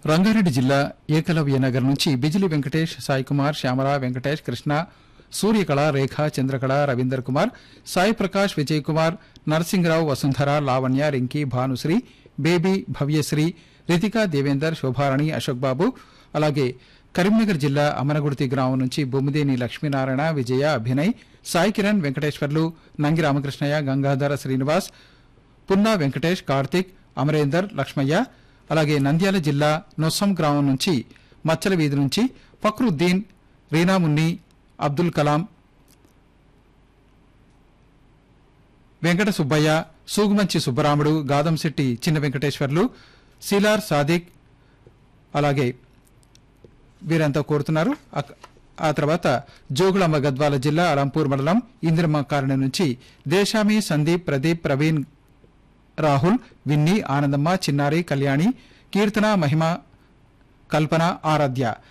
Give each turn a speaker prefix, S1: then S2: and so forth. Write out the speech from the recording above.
S1: రంగారెడ్డి జిల్లా ఏకలవ్య నగర్ నుంచి బిజిలి వెంకటేష్ సాయి కుమార్ శ్యామల వెంకటేష్ కృష్ణ సూర్యకళ రేఖ చంద్రకళ రవీందర్ కుమార్ సాయి ప్రకాష్ విజయ్ కుమార్ నరసింగరావు వసుంధర లావణ్య రింకి భానుశ్రీ బేబీ భవ్యశ్రీ రితికా దేవేందర్ శోభారాణి అశోక్ బాబు అలాగే కరీంనగర్ జిల్లా అమనగుర్తి గ్రామం నుంచి బొమ్మిదేని లక్ష్మీనారాయణ విజయ అభినయ్ సాయి కిరణ్ వెంకటేశ్వర్లు నంగి రామకృష్ణయ్య గంగాధర శ్రీనివాస్ పున్నా వెంకటేష్ కార్తిక్ అమరేందర్ లక్ష్మయ్య అలాగే నంద్యాల జిల్లా నొస్సం గ్రామం నుంచి మచ్చల వీధి నుంచి ఫక్రుద్దీన్ రీనామున్ని అబ్దుల్ కలాం వెంకట సుబ్బయ్య సూగుమంచి సుబ్బరాముడు గాదంశెట్టి చిన్న వెంకటేశ్వర్లు సీలార్ సాదిక్ అలాగే వీరంతా కోరుతున్నారు అక్- ఆ తర్వాత జోగుళమ్మ గద్వాల జిల్లా అలంపూర్ మండలం ఇందిరమ్మ కాలనీ నుంచి దేశామి సందీప్ ప్రదీప్ ప్రవీణ్ రాహుల్ విన్ని ఆనందమ్మ చిన్నారి కళ్యాణి కీర్తన మహిమ కల్పన ఆరాధ్య